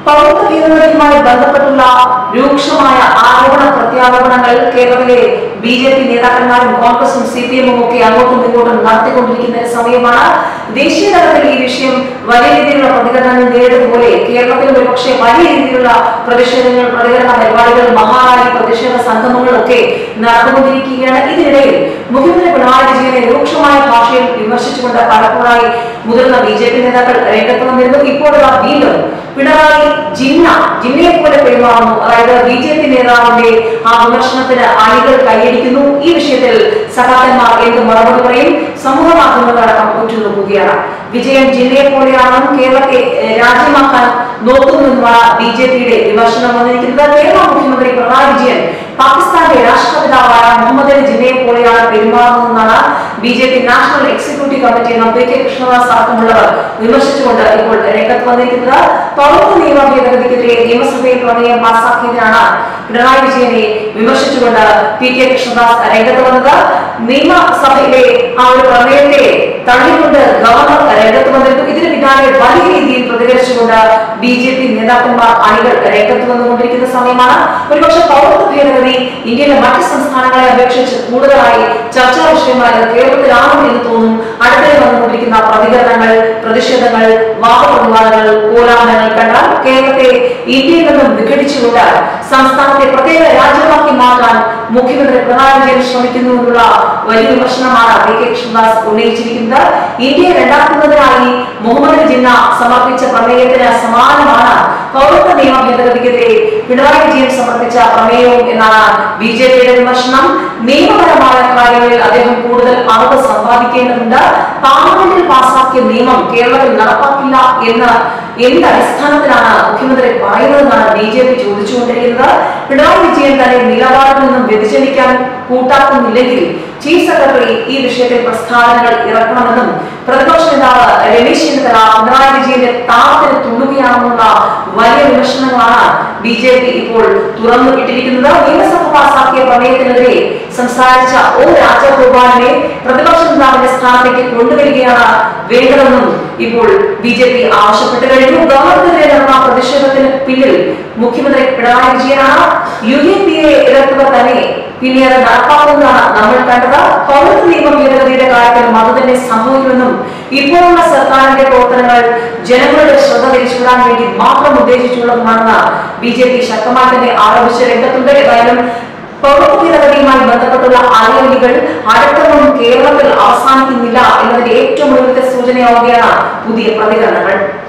പൗരത്വ ഭേദഗതിയുമായി ബന്ധപ്പെട്ടുള്ള രൂക്ഷമായ ആരോപണ പ്രത്യാരോപണങ്ങൾ കേരളത്തിലെ ബി ജെ പി നേതാക്കന്മാരും കോൺഗ്രസും സി പി എമ്മും ഒക്കെ അങ്ങോട്ടും ഇങ്ങോട്ടും നടത്തിക്കൊണ്ടിരിക്കുന്ന ഒരു സമയമാണ് ദേശീയ തലത്തിൽ ഈ വിഷയം വലിയ രീതിയിലുള്ള പ്രതികരണങ്ങൾ നേരിടുന്നതുപോലെ കേരളത്തിലും ഒരുപക്ഷെ വലിയ രീതിയിലുള്ള പ്രതിഷേധങ്ങൾ പ്രതികരണ പരിപാടികൾ മഹാറാലി പ്രതിഷേധ സംഗമങ്ങളൊക്കെ നടന്നുകൊണ്ടിരിക്കുകയാണ് ഇതിനിടയിൽ മുഖ്യമന്ത്രി പിണറായി വിജയനെ രൂക്ഷമായ ഭാഷയിൽ വിമർശിച്ചുകൊണ്ട് പലപ്പോഴായി മുതിർന്ന ബി ജെ പി നേതാക്കൾ രംഗത്ത് വന്നിരുന്നു ഇപ്പോഴുള്ള വീണ്ടും പിണറായി ജിന്ന ജിന്നയെ പോലെ പെരുമാറുന്നു അതായത് ബി ജെ പി നേതാവിന്റെ ആ വിമർശനത്തിന് അണികൾ കൈയടിക്കുന്നു ഈ വിഷയത്തിൽ സഖാക്കന്മാർ എന്ത് മറുപടി പറയും സമൂഹ മാധ്യമങ്ങളടക്കം ഉറ്റുനോക്കുകയാണ് വിജയൻ ജിന്നയെ പോലെയാണെന്നും കേരളത്തെ ഏഹ്, രാജ്യമാക്കാൻ നോക്കുന്നുവെന്നുമാണ് ബി ജെ പിയുടെ വിമർശനം വന്നിരിക്കുന്നത് കേരള മുഖ്യമന്ത്രി പിണറായി വിജയൻ പാകിസ്ഥാന്റെ രാഷ്ട്രപിതാവായ മുഹമ്മദ് അലി ജിന്നയെ പോലെയാണ് പെരുമാറുന്നതെന്നാണ് B J P national executive committee അംഗം പി കെ കൃഷ്ണദാസ് അടക്കമുള്ളവർ വിമർശിച്ചുകൊണ്ട് ഇപ്പോൾ രംഗത്ത് വന്നിരിക്കുന്നത് പൗരത്വ നിയമ ഭേദഗതിക്കെതിരെ നിയമസഭയിൽ പ്രമേയം പാസാക്കിയതിനാണ് പിണറായി വിജയനെ വിമർശിച്ചുകൊണ്ട് പി കെ കൃഷ്ണദാസ് രംഗത്ത് വന്നത് നിയമസഭയിലെ ആ ഒരു പ്രമേയത്തെ തള്ളിക്കൊണ്ട് ഗവർണർ രംഗത്ത് വന്നിരുന്നു ഇതിന് പിന്നാലെ വലിയ രീതിയിൽ പ്രതികരിച്ചുകൊണ്ട് ബി ജെ പി നേതാക്കന്മാർ അണികൾ രംഗത്ത് വന്നുകൊണ്ടിരിക്കുന്ന സമയമാണ് ഒരുപക്ഷെ പൗരത്വ ഭേദഗതി ഇന്ത്യയിലെ മറ്റ് സംസ്ഥാനങ്ങളെ അപേക്ഷിച്ച് കൂടുതലായി ചർച്ചാ വിഷയമായത് കേരളത്തിലാണ് എന്ന് തോന്നും അടുത്തിടെ വന്നുകൊണ്ടിരിക്കുന്ന പ്രതികരണങ്ങൾ പ്രതിഷേധങ്ങൾ വാദപ്രതിവാദങ്ങൾ കോലാഹലങ്ങൾ കണ്ടാൽ കേരളത്തെ ഇന്ത്യയിൽ നിന്നും വിഘടിച്ചുകൊണ്ട് സംസ്ഥാനത്തെ പ്രത്യേക രാജ്യമാക്കി മാറ്റാൻ മുഖ്യമന്ത്രി പിണറായി വിജയൻ ശ്രമിക്കുന്നു എന്നുള്ള വലിയ വിമർശനമാണ് പി കെ കൃഷ്ണദാസ് ഉന്നയിച്ചിരിക്കുന്നത് ഇന്ത്യയെ രണ്ടാക്കുന്നതിനായി മുഹമ്മദ് ജിന്ന സമർപ്പിച്ച പ്രമേയത്തിന് സമാനമാണ് പൗരത്വ നിയമ ഭേദഗതിക്കെതിരെ പിണറായി വിജയൻ സമർപ്പിച്ച പ്രമേയവും എന്നാണ് ബി ജെ പിയുടെ വിമർശനം നിയമപരമായ കാര്യങ്ങളിൽ അദ്ദേഹം കൂടുതൽ അറിവ് സമ്പാദിക്കേണ്ടതുണ്ട് പാർലമെന്റിൽ പാസാക്കിയ നിയമം കേരളത്തിൽ നടപ്പാക്കില്ല എന്ന് എന്ത് അടിസ്ഥാനത്തിലാണ് മുഖ്യമന്ത്രി പറയുന്നതെന്നാണ് ബി ജെ പി ചോദിച്ചുകൊണ്ടിരിക്കുന്നത് പിണറായി വിജയൻ തന്റെ നിലപാടിൽ നിന്നും വ്യതിചലിക്കാൻ കൂട്ടാക്കുന്നില്ലെങ്കിൽ ചീഫ് സെക്രട്ടറി ഈ വിഷയത്തിൽ പ്രസ്താവനകൾ ഇറക്കണമെന്നും പ്രതിപക്ഷ നേതാവ് രമേശ് ചെന്നിത്തല പിണറായി വിജയന്റെ താളത്തിന് തുള്ളുകയാണെന്നുള്ള വലിയ വിമർശനങ്ങളാണ് ബി ജെ പി ഇപ്പോൾ തുറന്നു വിട്ടിരിക്കുന്നത് നിയമസഭ പാസാക്കിയ പ്രമേയത്തിനെതിരെ സംസാരിച്ച ഒ രാജഗോപാലിനെ പ്രതിപക്ഷ നേതാവിന്റെ സ്ഥാനത്തേക്ക് കൊണ്ടുവരികയാണ് വേണ്ടതെന്നും ഇപ്പോൾ ബി ജെ പി ആവശ്യപ്പെട്ടു കഴിഞ്ഞു ഗവർണർക്കെതിരെ നടന്ന പ്രതിഷേധത്തിന് പിന്നിൽ മുഖ്യമന്ത്രി പിണറായി വിജയനാണ് യു എ പി എ എതിർത്തവർ തന്നെ പിന്നീട് നടപ്പാക്കുന്നതാണ് നമ്മൾ കണ്ടത് പൗരത്വ നിയമ ഭേദഗതിയുടെ കാര്യത്തിൽ അത് തന്നെ സംഭവിക്കുമെന്നും ഇപ്പോഴുള്ള സർക്കാരിന്റെ പ്രവർത്തനങ്ങൾ ജനങ്ങളുടെ ശ്രദ്ധ തിരിച്ചുവിടാൻ വേണ്ടി മാത്രം ഉദ്ദേശിച്ചുള്ളതുമാണെന്ന് ബി ജെ പി ശക്തമായി തന്നെ ആരോപിച്ച് രംഗത്തുണ്ട് ഏതായാലും പൗരത്വ ഭേദഗതിയുമായി ബന്ധപ്പെട്ടുള്ള അഴിമതികൾ അടുത്തൊന്നും കേരളത്തിൽ അവസാനിക്കുന്നില്ല എന്നതിന്റെ ഏറ്റവും ഒടുവിലത്തെ സൂചനയാവുകയാണ് പുതിയ പ്രതികരണങ്ങൾ